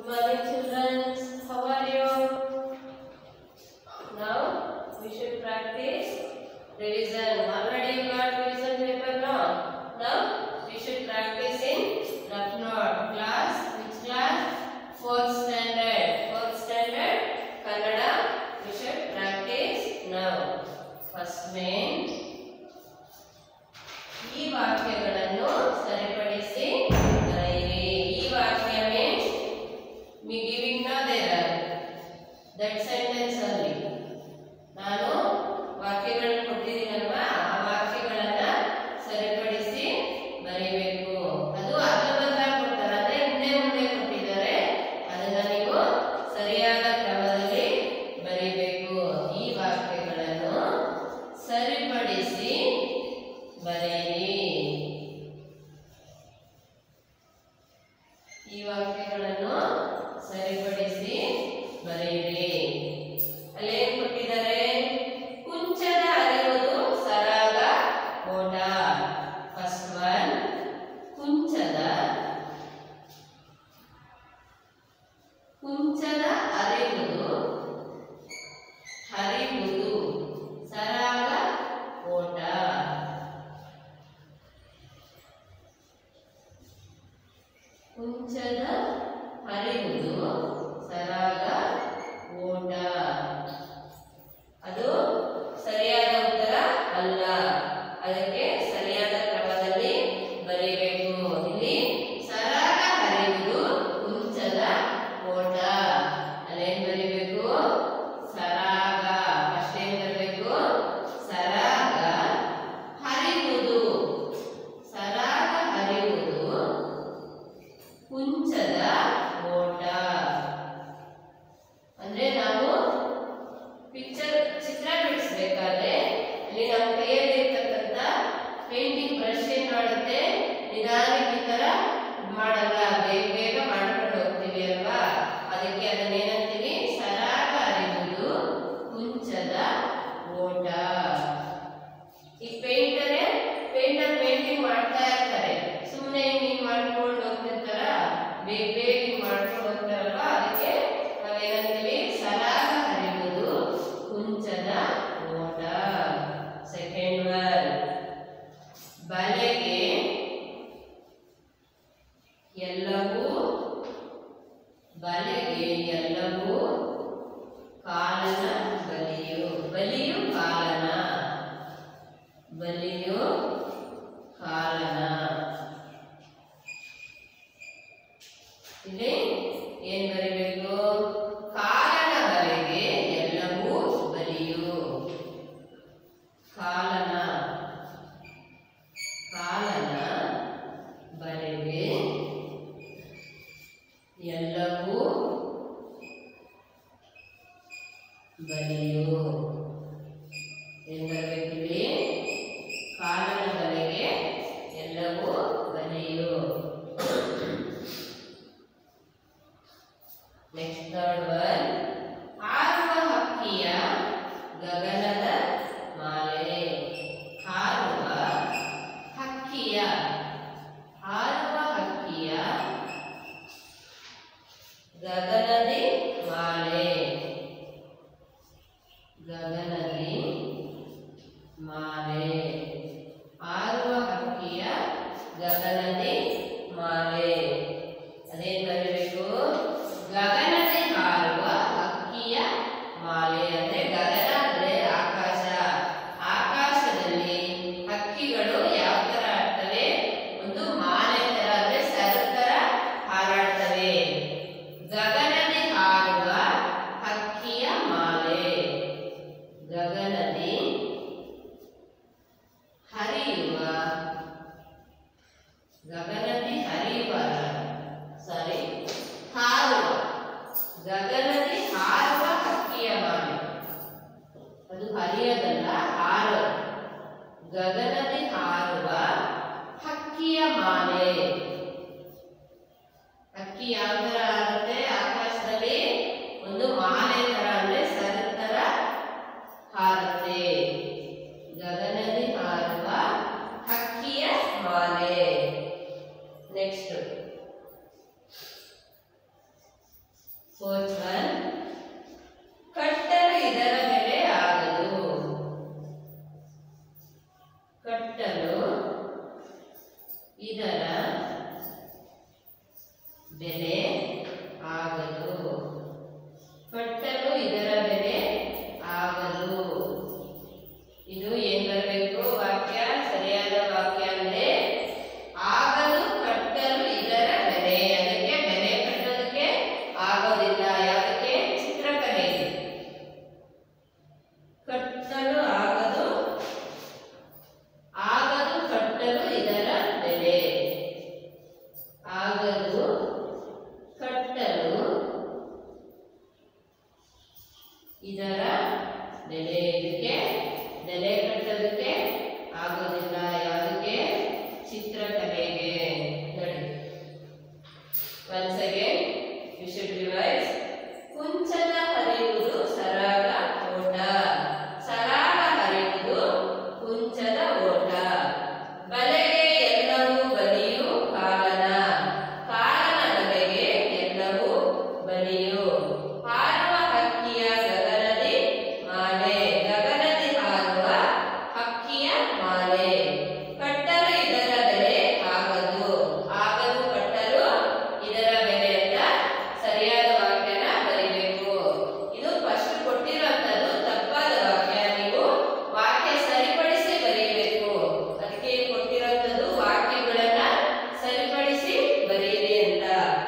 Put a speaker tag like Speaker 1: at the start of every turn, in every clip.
Speaker 1: Good morning, children. How are you? Now we should practice revision. Already you got revision paper now. Now we should practice in rough note class. Which class? Fourth standard. Fourth standard Kannada. We should practice now. First main. ಈ ವಾಕ್ಯಗಳನ್ನು ಸರಿಪಡಿಸಿ ಬರೆಯಿರಿ ಈ ವಾಕ್ಯ means me giving no there that sentence only ನಾನು ವಾಕ್ಯಗಳನ್ನು ಕೊಟ್ಟಿದ್ದೀನಲ್ವಾ ಆ ವಾಕ್ಯಗಳನ್ನ ಸರಿಪಡಿಸಿ ಬರೀಬೇಕು ಅದು ಅರ್ಧ ಬದಲ ಕೊಡ್ತಾರೆ ಅಂದ್ರೆ ಹಿಂದೆ ಮುಂದೆ ಕೊಟ್ಟಿದ್ದಾರೆ ಅದನ್ನ ನೀವು ಸರಿಯಾದ ಕ್ರಮದಲ್ಲಿ ಬರೀಬೇಕು ಈ ವಾಕ್ಯಗಳನ್ನು ಸರಿಪಡಿಸಿ ಬರೆಯಿರಿ ಈ ವಾಕ್ಯಗಳನ್ನು ಸರಿಪಡಿಸಿ ಬರೆಯಿರಿ ಅಲ್ಲೇನ್ ಕೊಟ್ಟಿದ್ದಾರೆ ಕುಂಚದ ಅರಿವುದು ಸರಾಗ ಓಟ ಫಸ್ಟ್ ಒನ್ ಕುಂಚದ ಕುಂಚದ ಅರಿವುದು ಹರಿವುದು ಸರಾಗ ಓಟ ಕುಂಚದ ಹರಿವುದು ಸರಾಗ ಓಟ ಅದು ಸರಿಯಾದ ಉತ್ತರ ಅಲ್ಲ ಅದಕ್ಕೆ ಸರಿಯಾದ ಕ್ರಮದಲ್ಲಿ ಬರೀಬೇಕು ಇಲ್ಲಿ ಸರಾಗ ಹರಿಯುವುದು ಕುಂಚದ ಓಟ ಅಲ್ಲೇನ್ ಬರೀಬೇಕು ಸರಾಗ ಫಸ್ಟ್ ಏನ್ ಬರಬೇಕು ಸರಾಗ ಹರಿಯುವುದು ಸರಾಗ ಹರಿಯುವುದು ಕುಂಚದ ಓಟ ಅಂದ್ರೆ ನಾವು ಪಿಕ್ಚರ್ ಚಿತ್ರ ಬಿಡಿಸ್ಬೇಕಾದ್ರೆ ಅಲ್ಲಿ ನಮ್ಮ ಕೈಯಲ್ಲಿ ಇರ್ತಕ್ಕಂಥ ಪೇಂಟಿಂಗ್ ಬ್ರಷ್ ಏನ್ ಮಾಡುತ್ತೆ ನಿಧಾನಕ್ಕೆ ಈ ತರ ಮಾಡಲ್ಲ ಬೇಗ ಬೇಗ ಮಾಡ್ಕೊಂಡು ಹೋಗ್ತೀವಿ ಅಲ್ವಾ ಅದಕ್ಕೆ ಅದನ್ನ ಏನಂತೀವಿ ಸರಾಗ ಹರಿಯುವುದು ಕುಂಚದ ಓಟ ಈ ಪೇಂಟರೇ ಪೇಂಟರ್ ಪೇಂಟಿಂಗ್ ಮಾಡ್ತಾ ಇರ್ತಾರೆ ಸುಮ್ಮನೆ ಹಿಂಗ್ ಮಾಡ್ಕೊಂಡು ಹೋಗ್ತಿರ್ತಾರ ಬೇಗ ಬೇಗ ಹಿಂಗ್ ಮಾಡ್ಕೊಂಡು ಹೋಗ್ತಾರಲ್ವಾ ಅದಕ್ಕೆ ನಾವೇನಂತೀವಿ ಸರಾಗ ಹರಿಯುವುದು ಕುಂಚದ ಓಟ ಸೆಕೆಂಡ್ ಒನ್ ಬಲೆಗೆ ಎಲ್ಲವೂ ಬಲೆಗೆ ಎಲ್ಲವೂ ಕಾಲನ ಬಲಿಯು ಬಲಿಯು ಕಾಲನ ಬಲಿಯು ಕಾಲನ ಇಲ್ಲಿ ಏನ್ ಬರಿಬೇಕು ಕಾಲನ ಬಲೆಗೆ ಎಲ್ಲವೂ ಬಲಿಯು ಕಾಲನ ಕಾಲನ ಬಲೆಗೆ ಎಲ್ಲವೂ ಬಲಿಯು ಏನ್ ಬರ್ಬೇಕಿಲ್ಲಿ ಕಾಲನ ಬಲೆಗೆ ಎಲ್ಲವೂ ಬಲಿಯು ನೆಕ್ಸ್ಟ್ ಥರ್ಡ್ ಒನ್ ಹಾರುವ ಹಕ್ಕಿಯ ಗಗನದ ಮಾಲೆ ಹಾರುವ ಹಕ್ಕಿಯ ಹಾರುವ ಹಕ್ಕಿಯ ಗಗನದಿ ಮಾಲೆ ಗಗನದಿ ಮಾಲೆ ಹಾರುವ ಹಕ್ಕಿಯ ಗಗನದಿ ಮಾಲೆ ಅದೇನ್ ಬರೀಬೇಕು ಗಗನದಿ ಹಾರುವ ಹಕ್ಕಿಯ ಮಾಲೆ ಅಂದ್ರೆ ಗಗನ ಅಂದ್ರೆ ಆಕಾಶ ಆಕಾಶದಲ್ಲಿ ಹಕ್ಕಿಗಳು ಯಾವ ತರ ಆಡ್ತವೆ ಒಂದು ಮಾಲೆ ತರ ಅಂದ್ರೆ ಸರದ ತರ ಹಾರಾಡ್ತವೆ ಗಗನದಿ ಹಾರುವ ಹಕ್ಕಿಯ ಮಾಲೆ ಗಗನದಿ ಹರಿಯುವ ಗಗನದಿ ಹರಿಯುವ ಸಾರಿ ಹಾರುವ ಗಗನದಿ ಹಾರುವ ಹಕ್ಕಿಯ ಮಾಲೆ ಅದು ಹರಿಯದಲ್ಲ ಹಾರ ಗಗನದಿ ಹಾರುವ ಹಕ್ಕಿಯ ಮಾಲೆ ಹಕ್ಕಿ ಯಾವ ತರ ಆಗುತ್ತೆ ಆಕಾಶದಲ್ಲಿ ಒಂದು ಮಾಲೆ ತರ ಅಂದ್ರೆ ಸರದ ತರ ಹಾರುತ್ತೆ ಗಗನದಿ ಹಾರುವ ಹಕ್ಕಿಯ ಮಾಲೆ ನೆಕ್ಸ್ಟ್ ಫೋರ್ತ್ ಒನ್ ಕಟ್ಟಲು ಇದರ ಬೆಲೆ ಆಗದು ಕಟ್ಟಲು ಇದರ ಬೆಲೆ ಆಗದು ಕಟ್ಟಲು ಇದರ ಬೆಲೆ ಆಗದು ಇದು ಏನ್ ಬರಬೇಕು ವಾಕ್ಯ ಸರಿಯಾದ ವಾಕ್ಯ ಅಂದ್ರೆ ಆಗದು ಕಟ್ಟಲು ಇದರ ಬೆಲೆ ಅದಕ್ಕೆ ಬೆಲೆ ಕಟ್ಟೋದಕ್ಕೆ ಆಗೋದಿಲ್ಲ ಯಾವುದಕ್ಕೆ ಚಿತ್ರಕಲೆಗೆ ಕಟ್ಟಲು ಆಗದು ಆಗದು ಕಟ್ಟಲು ಇದರ ಬೆಲೆ ಆಗದು ಕಟ್ಟಲು ಇದರ ಬೆಲೆ ಇದಕ್ಕೆ ಬೆಲೆ ಕಟ್ಟೋದಕ್ಕೆ ಆಗೋದಿಲ್ಲ ಯಾವುದಕ್ಕೆ ಚಿತ್ರಕಲೆಗೆ ನೋಡಿ once again you should revise ಕುಂಚದ ಹರಿಯುವುದು ಸರಾಗ ಓಟ ಸರಾಗ ಹರಿಯುವುದು ಕುಂಚದ ಓಟ ಬಲೆಗೆ ಎಲ್ಲವೂ ಬಲಿಯು ಕಾಲನ ಕಾಲನ ಬಲೆಗೆ ಎಲ್ಲವೂ ಬಲಿಯು ಹಾರುವ ಹಕ್ಕಿಯ ಗಗನದಿ ಮಾಲೆ ಗಗನದಿ ಹಾರುವ ಹಕ್ಕಿಯ ಮಾಲೆ ಕಟ್ಟಲು ಇದರ ಬೆಲೆ ಆಗದು ಆಗದು ಕಟ್ಟಲು ಇದರ ಬೆಲೆ ಅಂತ ಸರಿಯಾದ ವಾಕ್ಯನ ಬರಿಬೇಕು ಇದು ಫಸ್ಟ್ ಕೊಟ್ಟಿರುವಂತದ್ದು ತಪ್ಪಾದ ವಾಕ್ಯ ನೀವು ವಾಕ್ಯ ಸರಿಪಡಿಸಿ ಬರೀಬೇಕು ಅದಕ್ಕೆ ಇಲ್ಲಿ ಕೊಟ್ಟಿರುವಂತದ್ದು ವಾಕ್ಯಗಳನ್ನ ಸರಿಪಡಿಸಿ ಬರೀರಿ ಅಂತ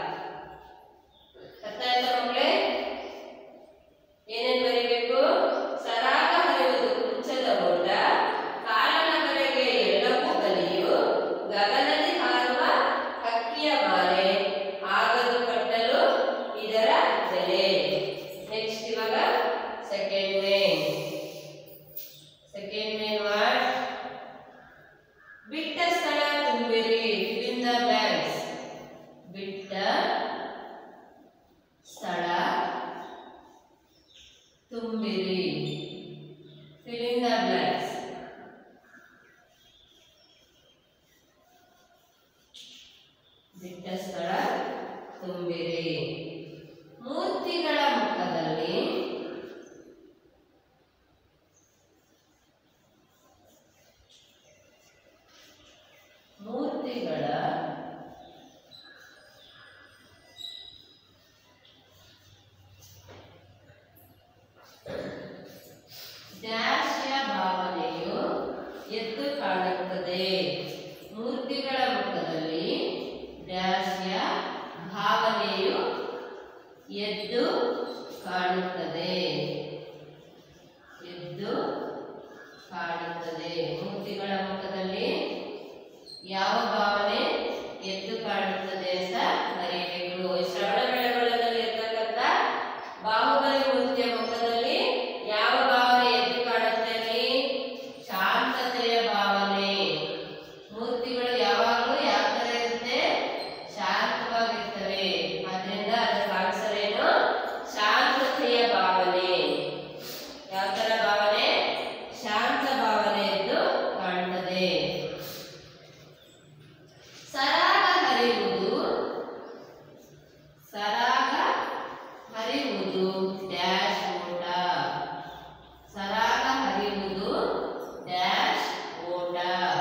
Speaker 1: ಅರ್ಥ ಆಯ್ತಾ ಮಕ್ಕಳೇ ಏನೇನ್ ಬರೀಬೇಕು ಸರಾಗ ಹರಿಯುವುದು ಕುಂಚದ ಓಟ ಕಾಲನ ಬರೆಗೆ ಎಲ್ಲವೂ ಬಲಿಯು ಗಗನದಿ ಹಾರುವ ಹಕ್ಕಿಯ ಮಾಲೆ ಆಗದು ಕಟ್ಟಲು ಇದರ ಬೆಲೆ ನೆಕ್ಸ್ಟ್ ಇವಾಗ second main second main what ಬಿಟ್ಟ ಸ್ಥಳ ತುಂಬಿರಿ fill in the blanks ಬಿಟ್ಟ ಸ್ಥಳ ತುಂಬಿರಿ fill in the blanks ಬಿಟ್ಟ ಸ್ಥಳ ತುಂಬಿರಿ ಮೂರ್ತಿಗಳ ಮುಖದಲ್ಲಿ ಮೂರ್ತಿಗಳ ಡ್ಯಾಶ್ಯ ಭಾವನೆಯು ಎದ್ದು ಕಾಣುತ್ತದೆ ಮೂರ್ತಿಗಳ ಮುಖದಲ್ಲಿ ಡ್ಯಾಶ್ಯ ಭಾವನೆಯು ಎದ್ದು ಕಾಣುತ್ತದೆ ಎದ್ದು ಕಾಣುತ್ತದೆ ಮೂರ್ತಿಗಳ ಮುಖದಲ್ಲಿ ಯಾವ ಭಾವನೆ ಎದ್ದು ಕಾಣುತ್ತದೆ ಅಂತ ಬರೆಯಬೇಕು ಈ ಶ್ರವಣ ಬೆಳಗೊಳದಲ್ಲಿ ಇರ್ತಕ್ಕಂಥ ಬಾಹುಬಲಿ ಮೂರ್ತಿಯ ಮುಖದಲ್ಲಿ ಯಾವ ಭಾವನೆ ಎದ್ದು ಕಾಣುತ್ತೆ ಅಲ್ಲಿ? ಶಾಂತತೆಯ ಭಾವನೆ ಮೂರ್ತಿಗಳು ಯಾವಾಗಲೂ ಯಾವ ತರ ಇರುತ್ತೆ ಶಾಂತವಾಗಿರ್ತವೆ ಆದ್ರಿಂದ ಅದಕ್ಕೆ ಆನ್ಸರ್ ಏನು ಶಾಂತತೆಯ ಭಾವನೆ ಯಾವ ತರ ಭಾವನೆ ಶಾಂತ ಭಾವನೆ ಎಂದು ಕಾಣ್ತದೆ ಸರಾಗ ಹರಿಯುವುದು ಸರಾಗ ಹರಿಯುವುದು ಡ್ಯಾಶ್ ಓಟ ಸರಾಗ ಹರಿಯುವುದು ಡ್ಯಾಶ್ ಓಟ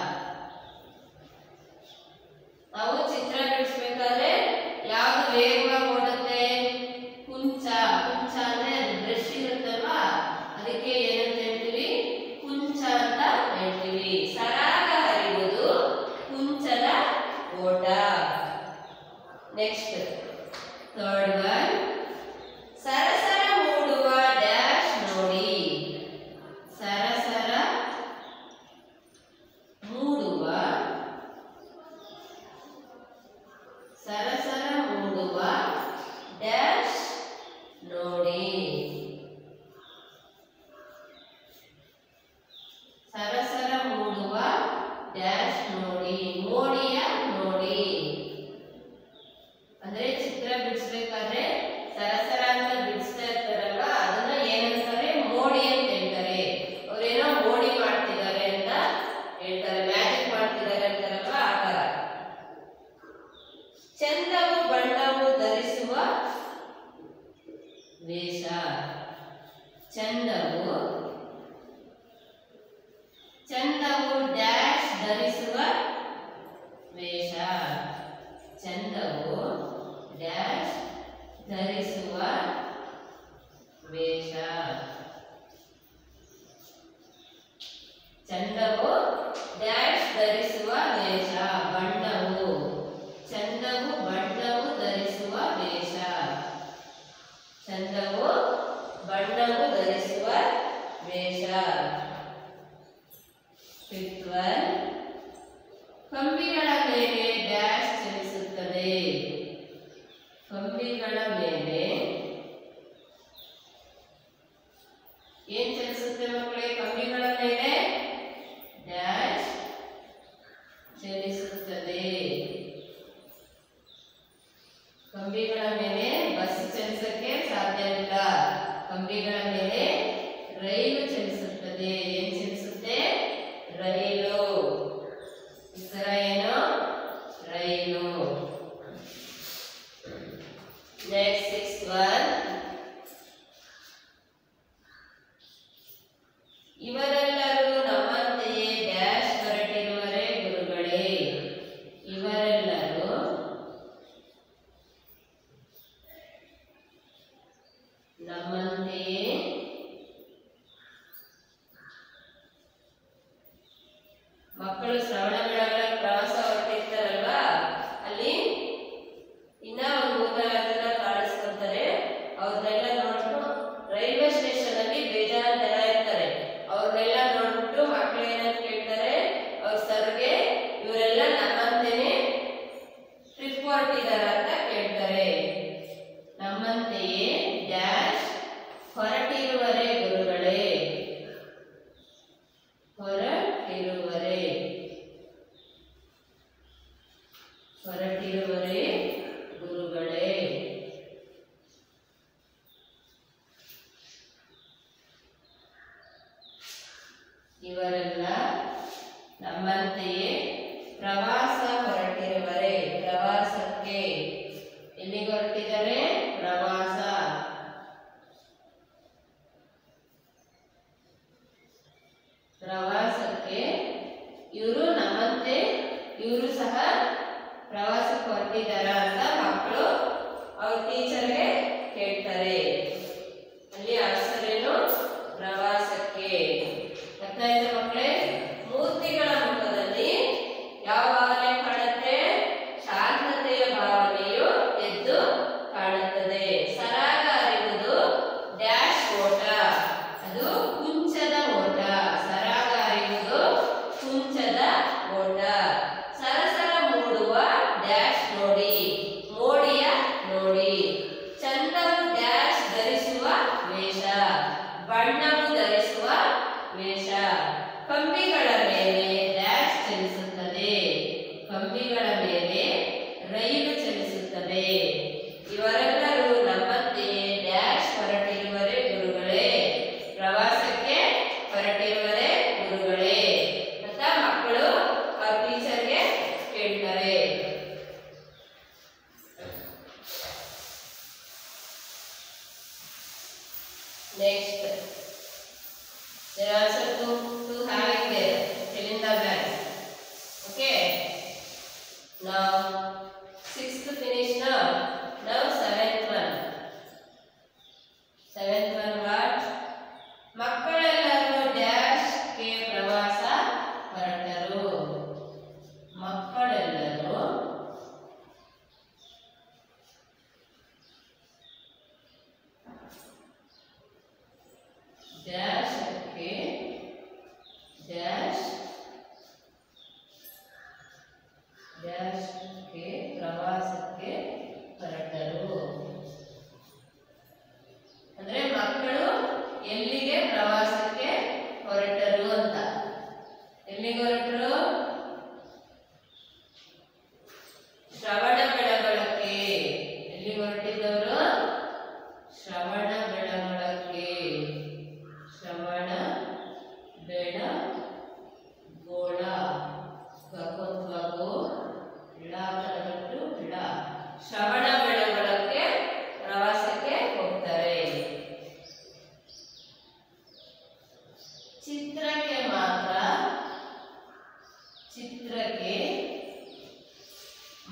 Speaker 1: ನಾವು ಚಿತ್ರ ಬಿಡಿಸ್ಬೇಕಾದ್ರೆ ಯಾವ್ದು ವೇಗವಾಗಿ ಓಡುತ್ತೆ ಕುಂಚ ಕುಂಚ ಅಂದ್ರೆ ಅದು ಬ್ರಷ್ ಇರುತ್ತಲ್ವಾ ಅದಕ್ಕೆ ಏನಂತ ಹೇಳ್ತೀವಿ ಕುಂಚ ಅಂತ ಹೇಳ್ತೀವಿ ಸರಾಗ ಹರಿಯುವುದು ಕುಂಚದ ಓಟ ನೆಕ್ಸ್ಟ್ ಥರ್ಡ್ ಒನ್ ಸರಸರ ಮೂಡುವ ಡ್ಯಾಶ್ ನೋಡಿ ಸರಸರ ಮೂಡುವ ಸರಸರ ಮೂಡುವ ಡ್ಯಾಶ್ ನೋಡಿ ಸರಸರ ಮೂಡುವ ಡ್ಯಾಶ್ ನೋಡಿ ಮೋಡಿಯ ನೋಡಿ ಅಂದ್ರೆ ಚಿತ್ರ ಬಿಡಿಸ್ಬೇಕಾದ್ರೆ ಸರಸರ ಅಂತ ಬಿಡಿಸ್ತಾ ಇರ್ತಾರಲ್ವಾ ಅದನ್ನ ಏನಂತಾರೆ ಮೋಡಿ ಅಂತ ಹೇಳ್ತಾರೆ ಅವ್ರೇನೋ ಮೋಡಿ ಮಾಡ್ತಿದ್ದಾರೆ ಅಂತ ಹೇಳ್ತಾರೆ ಮ್ಯಾಜಿಕ್ ಮಾಡ್ತಿದ್ದಾರೆ ಅಂತಾರಲ್ವಾ ಆ ತರ ಚಂದವು ಬಣ್ಣವು ಧರಿಸುವ ಚಂದವು ಚಂದವು ಡ್ಯಾಶ್ ಧರಿಸುವ ವೇಷ ಚಂದವು ಡ್ಯಾಶ್ ಧರಿಸುವ ವೇಷ ಚಂದವು ಡ್ಯಾಶ್ ಧರಿಸುವ ವೇಷ ಬಣ್ಣವು ಚಂದವು ಬಣ್ಣವು ಧರಿಸುವ ವೇಷ ಚಂದವು ಬಣ್ಣವು ಧರಿಸುವ ವೇಷ ಫಿಫ್ತ್ ಒನ್ ಕಂಬಿಗಳ ಮೇಲೆ ಡ್ಯಾಶ್ ಚಲಿಸುತ್ತದೆ ಕಂಬಿಗಳ ಮೇಲೆ ಏನ್ ಚಲಿಸುತ್ತೆ ಮಕ್ಕಳೇ ಕಂಬಿಗಳ ಮೇಲೆ ಡ್ಯಾಶ್ ಚಲಿಸುತ್ತದೆ ಕಂಬಿಗಳ ಮೇಲೆ ಬಸ್ ಚಲಿಸಕ್ಕೆ ಸಾಧ್ಯವಿಲ್ಲ ಕಂಬಿಗಳ ಮೇಲೆ ರೈಲು ಚಲಿಸುತ್ತದೆ ಏನ್ ಚಲಿಸುತ್ತೆ ರೈಲು ಹೆಸರ ಏನು ರೈಲು ನೆಕ್ಸ್ಟ್ ಸಿಕ್ಸ್ ಒನ್ ಇವರೆಲ್ಲರೂ ನಮ್ಮಂತೆಯೇ ಡ್ಯಾಶ್ ಹೊರಟಿರುವರೇ ಗುರುಗಳೇ ಇವರೆಲ್ಲರೂ ನಮ್ಮಂತೆಯೇ ಮಕ್ಕಳು ಶ್ರವಣ ಬೆಳಗಳ ಪ್ರವಾಸ ಹೊರಟಿರ್ತಾರಲ್ವಾ ಅಲ್ಲಿ ಇನ್ನ ಒಂದು ಮೂರ್ನಾಲ್ಕು ಜನ ಕಾಣಿಸ್ಕೊಂತಾರೆ ಅವ್ರನ್ನೆಲ್ಲ ನೋಡ್ಬಿಟ್ಟು ರೈಲ್ವೆ ಸ್ಟೇಷನ್ ಅಲ್ಲಿ ಬೇಜಾರು ಜನ ಇರ್ತಾರೆ ಅವ್ರನ್ನೆಲ್ಲ ನೋಡ್ಬಿಟ್ಟು ಮಕ್ಕಳು ಏನಂತ ಕೇಳ್ತಾರೆ ಅವ್ರ ಸರ್ಗೆ ಇವರೆಲ್ಲ ನಮ್ಮಂತೆನೆ ಟ್ರಿಪ್ ಹೊರಟಿದಾರ ಅಂತ ಕೇಳ್ತಾರೆ ನಮ್ಮಂತೆಯೇ ಡ್ಯಾಶ್ ಹೊರಟಿರುವರೇ ಗುರುಗಳೇ ಹೊರಟಿರುವರೇ ಹೊರಟಿರುವರೇ ಗುರುಗಳೇ ಇವರೆಲ್ಲ ನಮ್ಮಂತೆಯೇ ಪ್ರವಾಸ ಹೊರಟಿರುವರೇ ಪ್ರವಾಸಕ್ಕೆ ಎಲ್ಲಿಗೆ ಹೊರಟಿದ್ದಾರೆ ಪ್ರವಾಸ ಪ್ರವಾಸಕ್ಕೆ ಇವರು ನಮ್ಮಂತೆ ಇವರು ಸಹ ಪ್ರವಾಸಕ್ಕೆ ಹೊರಟಿದ್ದಾರ ಅಂತ ಮಕ್ಕಳು ಅವ್ರ ಟೀಚರ್ಗೆ ಕೇಳ್ತಾರೆ ಅಲ್ಲಿ ಆನ್ಸರ್ ಏನು ಪ್ರವಾಸಕ್ಕೆ ಅರ್ಥ ಆಯ್ತಾ ಮಕ್ಕಳೇ ಮೂರ್ತಿಗಳ ಮುಖದಲ್ಲಿ ಯಾವ ಭಾವನೆ ಕಾಣುತ್ತೆ ಶಾಂತತೆಯ ಭಾವನೆಯು ಎದ್ದು ಕಾಣುತ್ತದೆ ಸರಾಗ ಅರಿವುದು ಡ್ಯಾಶ್ ಓಟ ಅದು ಕುಂಚದ ಓಟ ಸರಾಗ ಅರಿವುದು ಕುಂಚದ ಓಟ ಸರಸರ ಮೂಡುವ ಡ್ಯಾಶ್ ನೋಡಿ ಮೋಡಿಯ ನೋಡಿ ಚಂದವು ಡ್ಯಾಶ್ ಧರಿಸುವ ವೇಷ ಬಣ್ಣವು ಧರಿಸುವ ವೇಷ ಕಂಬಿಗಳ ಮೇಲೆ ಡ್ಯಾಶ್ ಚಲಿಸುತ್ತದೆ ಕಂಬಿಗಳ ಮೇಲೆ ರೈಲು ಚಲಿಸುತ್ತದೆ ಇವರೆಲ್ಲರೂ ನಮ್ಮಂತೆಯೇ ಡ್ಯಾಶ್ ಹೊರಟಿರುವರೇ ಗುರುಗಳೇ ಪ್ರವಾಸಕ್ಕೆ ಹೊರಟಿರುವರೇ ಗುರುಗಳೇ ಅಂತ ಮಕ್ಕಳು ಅವ್ರ ಟೀಚರ್ಗೆ ಕೇಳ್ತಾರೆ Next, there are also two, two having there, fill in the blank. Okay. Now, sixth finish now. Now seventh one. Seventh one what? ಮಕ್ಕಳೆಲ್ಲರೂ ಡ್ಯಾಶ್ ಗೆ ಪ್ರವಾಸ ಹೊರಟರು ಮಕ್ಕಳೆಲ್ಲರೂ ಡ್ಯಾಶ್ ಗೆ ಡ್ಯಾಶ್ ಡ್ಯಾಶ್ ಗೆ ಪ್ರವಾಸಕ್ಕೆ ಹೊರಟರು ಅಂದ್ರೆ ಮಕ್ಕಳು ಎಲ್ಲಿಗೆ ಪ್ರವಾಸಕ್ಕೆ ಹೊರಟರು ಅಂತ ಎಲ್ಲಿಗೆ ಹೊರಟರು ಶ್ರವಣ ಬೆಳಗೊಳಕ್ಕೆ ಎಲ್ಲಿಗೆ ಹೊರಟಿದ್ದವರು ಶ್ರವಣ ಬೆಳಗೊಳಕ್ಕೆ ಶ್ರವಣ ಬೆಳ ಗೋಳ ಗಗು ಗಗು ಇಳ ಕಲಗಟ್ಟು ಇಳ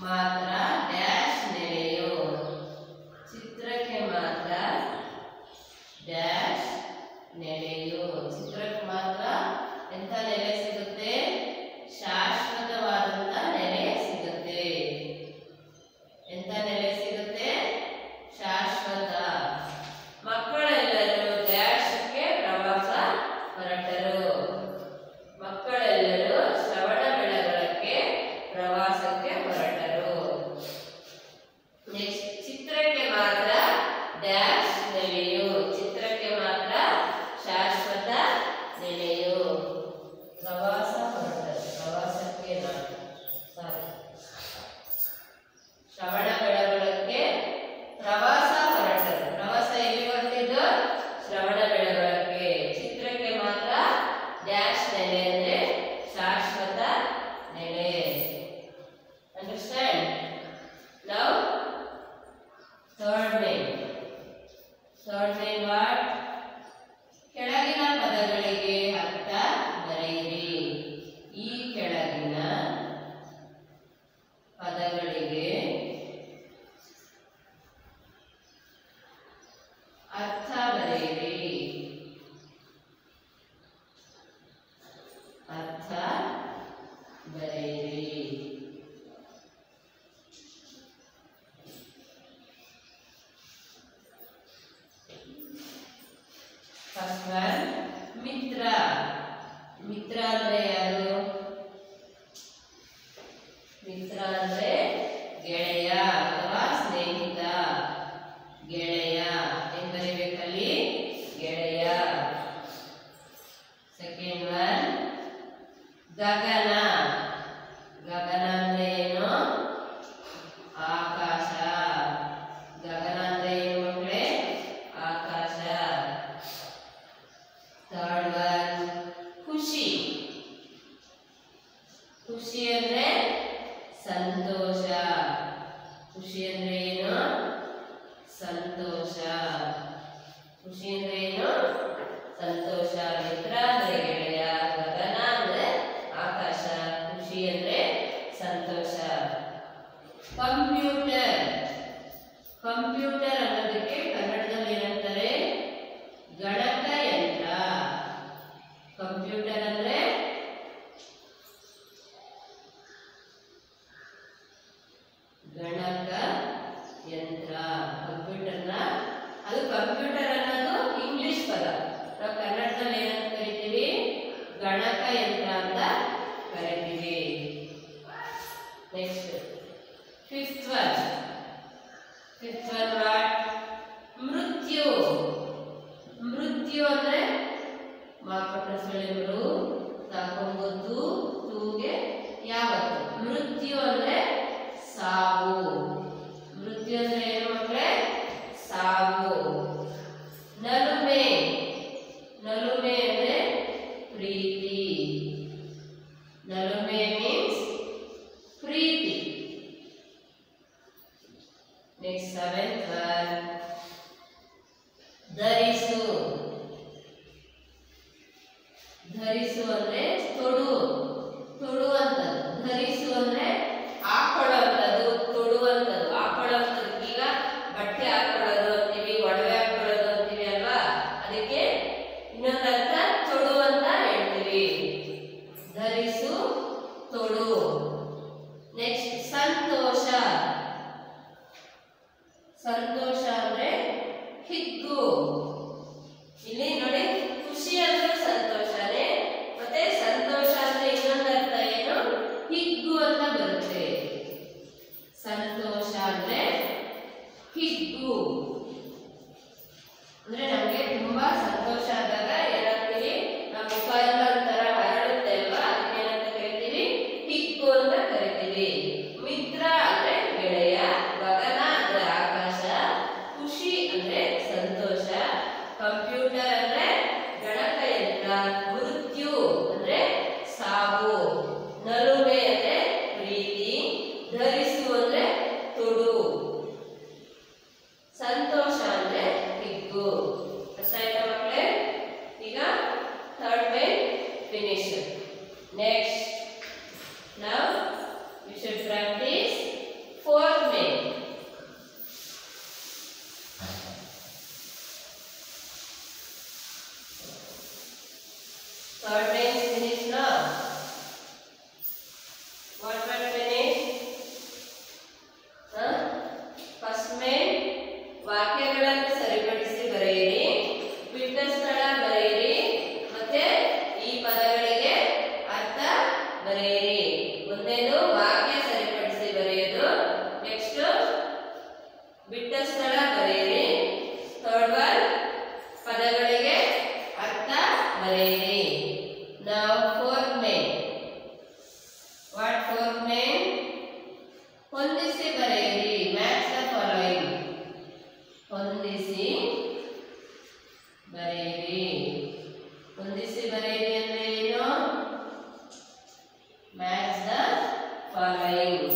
Speaker 1: ಮಾತ್ರ ಡ್ಯಾಶ್ ನೆಲೆಯು ಚಿತ್ರಕ್ಕೆ ಮಾತ್ರ ಡ್ಯಾಶ್ ನೆಲೆಯು ಚಿತ್ರಕ್ಕೆ ಮಾತ್ರ ಎಂಥ ನೆಲೆ ಸಿಗುತ್ತೆ ಶಾಶ್ವತವಾದಂಥ ನೆಲೆ ಸಿಗುತ್ತೆ ಎಂಥ ನೆಲೆ ಸಿಗುತ್ತೆ ಶಾಶ್ವತ ಮಕ್ಕಳೆಲ್ಲರೂ ಡ್ಯಾಶ್ಗೆ ಪ್ರವಾಸ ಹೊರಟರು ಮಕ್ಕಳೆಲ್ಲರೂ ಶ್ರವಣ ಬೆಳಗೊಳಕ್ಕೆ ಪ್ರವಾಸಕ್ಕೆ ಹೊರಟರು ನೆಕ್ಸ್ಟ್ ಚಿತ್ರಕ್ಕೆ ಮಾತ್ರ ಡ್ಯಾಶ್ ನೆಲೆಯು ಚಿತ್ರಕ್ಕೆ ಮಾತ್ರ ಶಾಶ್ವತ ನೆಲೆಯು ಪ್ರವಾಸ ಹೊರಟರು ಪ್ರವಾಸಕ್ಕೆ ನಾನು ಸಾರಿ ಶ್ರವಣ ಬೆಳಗೊಳಕ್ಕೆ ಪ್ರವಾಸ ಹೊರಟರು ಪ್ರವಾಸ ಎಲ್ಲಿ ಹೊರಟಿದ್ದು ಶ್ರವಣ ಬೆಳಗೊಳಕ್ಕೆ ಚಿತ್ರಕ್ಕೆ ಮಾತ್ರ ಡ್ಯಾಶ್ ನೆಲೆ ಅಂದ್ರೆ ಶಾಶ್ವತ ನೆಲೆ understand now third main third main what ಕೆಳಗಿನ ಪದಗಳಿಗೆ ಅರ್ಥ ಬರೆಯಿರಿ ಈ ಕೆಳಗಿನ ಪದಗಳಿಗೆ ಅರ್ಥ ಬರೆಯಿರಿ ಅರ್ಥ ಬರೆಯಿರಿ ಫಸ್ಟ್ ಒನ್ ಮಿತ್ರ ಮಿತ್ರ ಅಂದ್ರೆ ಯಾರು ಮಿತ್ರ ಅಂದ್ರೆ ಗೆಳೆಯ ಅಥವಾ ಸ್ನೇಹಿತ ಗೆಳೆಯ ಏನ್ ಬರೀಬೇಕಲ್ಲಿ ಗೆಳೆಯ ಸೆಕೆಂಡ್ ಒನ್ ಗಗನ ಗಗನ ಅಂದ್ರೆ ಏನು ಆಕಾಶ ಗಗನ ಅಂದ್ರೆ ಏನು ಮಕ್ಕಳೇ ಆಕಾಶ ಥರ್ಡ್ ಒನ್ ಖುಷಿ ಖುಷಿ ಅಂದ್ರೆ ಸಂತೋಷ ಖುಷಿ ಅಂದ್ರೆ ಏನು ಸಂತೋಷ ಖುಷಿ ಅಂದ್ರೆ ಏನು ಸಂತೋಷ ಮಿತ್ರ ಅಂದ್ರೆ ಗೆಳೆಯ ಗಗನ ಅಂದ್ರೆ ಆಕಾಶ ಖುಷಿ ಅಂದ್ರೆ ಸಂತೋಷ ಕಂಪ್ಯೂಟರ್ ಕಂಪ್ಯೂಟರ್ ಅನ್ನೋದಕ್ಕೆ ಕನ್ನಡದಲ್ಲಿ ಏನಂತಾರೆ ಗಣಕಯಂತ್ರ ಕಂಪ್ಯೂಟರ್ ಅಂದ್ರೆ ಗಣಕ ಯಂತ್ರ ಕಂಪ್ಯೂಟರ್ನ ಅದು ಕಂಪ್ಯೂಟರ್ ಅನ್ನೋದು ಇಂಗ್ಲಿಷ್ ಪದ ನಾವು ಕನ್ನಡದಲ್ಲಿ ಏನಂತ ಕರಿತೀವಿ ಗಣಕ ಯಂತ್ರ ಅಂತ ಕರಿತೀವಿ next fifth one fifth one what ಮೃತ್ಯು ಮೃತ್ಯು ಅಂದ್ರೆ ಮಾಪಟಸಳೆ ಮೃ ತಕೊಂಬತ್ತು ತೂಗೆ ಯಾವತ್ತು ಮೃತ್ಯು ಅಂದ್ರೆ ಸಾವು ಮೃತ್ಯು ಅಂದ್ರೆ ಏನು ಮಕ್ಕಳೇ ಸಾವು ನಲುಮೆ ನಲುಮೆ ಅಂದ್ರೆ ಪ್ರೀತಿ ನಲುಮೆ ಮೀನ್ಸ್ ಪ್ರೀತಿ ನೆಕ್ಸ್ಟ್ ಸೆವೆಂತ್ ಒನ್ ಧರಿಸು ಧರಿಸು ಅಂದ್ರೆ ತೊಡು ತೊಡುವಂಥದ್ದು ಧರಿಸು ಅಂದ್ರೆ ಹಾಕೊಳ್ಳುವಂಥದ್ದು ತೊಡುವಂಥದ್ದು ಹಾಕೊಳ್ಳುವಂಥದ್ದು ಈಗ ಬಟ್ಟೆ ಹಾಕೊಳ್ಳೋದು ಅಂತೀವಿ ಒಡವೆ ಹಾಕೊಳ್ಳೋದು ಅಂತೀವಿ ಅಲ್ವಾ ಅದಕ್ಕೆ ಇನ್ನೊಂದರ್ಥ ತೊಡು ಅಂತ ಹೇಳ್ತೀವಿ ಧರಿಸು ತೊಡು ನೆಕ್ಸ್ಟ್ ಸಂತೋಷ ಸಂತೋಷ ಅಂದ್ರೆ ಹಿಗ್ಗು ಇಲ್ಲಿ ನೋಡಿ ಖುಷಿ ಅಂದ್ರೆ ಸಂತೋಷನೇ ಮತ್ತೆ ಸಂತೋಷ ಅಂದ್ರೆ ಇನ್ನೊಂದು ಅರ್ಥ ಏನು ಹಿಗ್ಗು ಅಂತ ಬರುತ್ತೆ ಸಂತೋಷ ಅಂದ್ರೆ ಹಿಗ್ಗು ಅಂದ್ರೆ ನಮ್ಗೆ ತುಂಬಾ ಸಂತೋಷ ಆದಾಗ ಏನಾಗ್ತೀವಿ ನಮ್ಮ ಮುಖ ಎಲ್ಲ ಒಂಥರ ಹರಡುತ್ತೆ ಅಲ್ವಾ ಅದಕ್ಕೆ ಏನಂತ ಕರಿತೀವಿ ಹಿಗ್ಗು ಅಂತ ಕರಿತೀವಿ ಮಿತ್ರ ಅಂದ್ರೆ ಗೆಳೆಯ ಗಗನ ಅಂದ್ರೆ ಆಕಾಶ ಖುಷಿ ಅಂದ್ರೆ ಸಂತೋಷ ಕಂಪ್ಯೂಟರ್ ಅಂದ್ರೆ ಗಣಕಯಂತ್ರ ಮೃತ್ಯು ಅಂದ್ರೆ ಸಾವು ನಲುಮೆ ಅಂದ್ರೆ ಪ್ರೀತಿ ಧರಿಸು ಅಂದ್ರೆ ತೊಡು ಸಂತೋಷ ಅಂದ್ರೆ ಹಿಗ್ಗು ಅರ್ಥ ಆಯ್ತಾ ಮಕ್ಕಳೇ ಬಿಟ್ಟ ಸ್ಥಳ ಬರೆಯಿರಿ ಥರ್ಡ್ ಒನ್ ಪದಗಳಿಗೆ ಅರ್ಥ ಬರೆಯಿರಿ ನಾವು fourth name what fourth name ಹೊಂದಿಸಿ ಬರೆಯಿರಿ ಮ್ಯಾಚ್ ದ ಫಾಲೋಯಿಂಗ್ ಹೊಂದಿಸಿ ಬರೆಯಿರಿ ಹೊಂದಿಸಿ ಬರೆಯಿರಿ ಅಂದ್ರೆ ಏನು ಮ್ಯಾಚ್ ದ ಫಾಲೋಯಿಂಗ್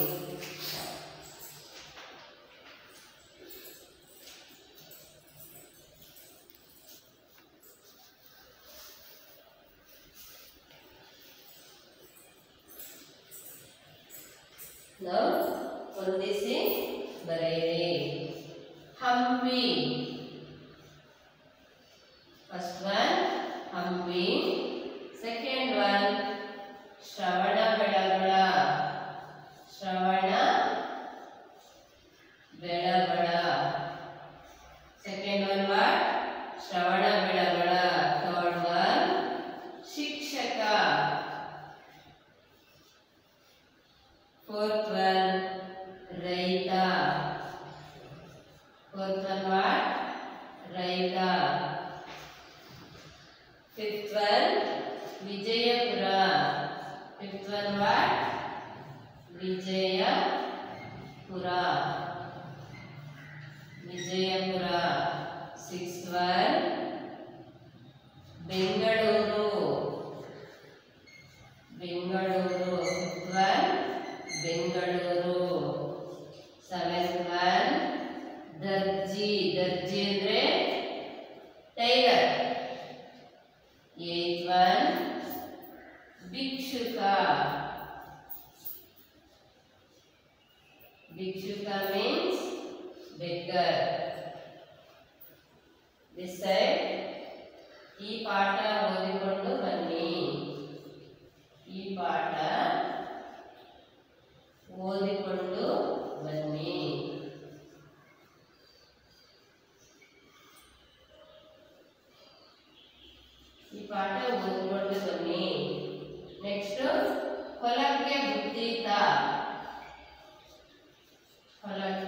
Speaker 1: ನಾವು ಹೊಂದಿಸಿ ಬರೆಯಿರಿ Hampi first one Hampi second one Shravana Belagola Shravana Belagola second one what Shravana Belagola third one ಶಿಕ್ಷಕ ಫೋರ್ತ್ ಒನ್ ರೈತ ಫೋರ್ತ್ ಒನ್ ವಾಟ್ ರೈತ fifth one Vijayapura fifth one what Vijayapura Vijayapura sixth one Bengaluru Bengaluru fifth one Bengaluru seventh one ದರ್ಜಿ ದರ್ಜಿ ಅಂದ್ರೆ ಟೈಲರ್ ಏತ್ ಒನ್ ಭಿಕ್ಷುಕ ಭಿಕ್ಷುಕ ಮೀನ್ಸ್ ಬೆಗ್ಗರ್ ದಿಸ್ ಸೈಡ್ ಈ ಪಾಠ ಓದಿಕೊಂಡು ಬನ್ನಿ ಈ ಪಾಠ ಓದಿಕೊಂಡು ಬನ್ನಿ ಈ ಪಾಠ ಓದಿಕೊಂಡು ಬನ್ನಿ ನೆಕ್ಸ್ಟ್ ಹೊಲಕ್ಕೆ ಬುದ್ಧಿತ ಹೊಲಕ್ಕೆ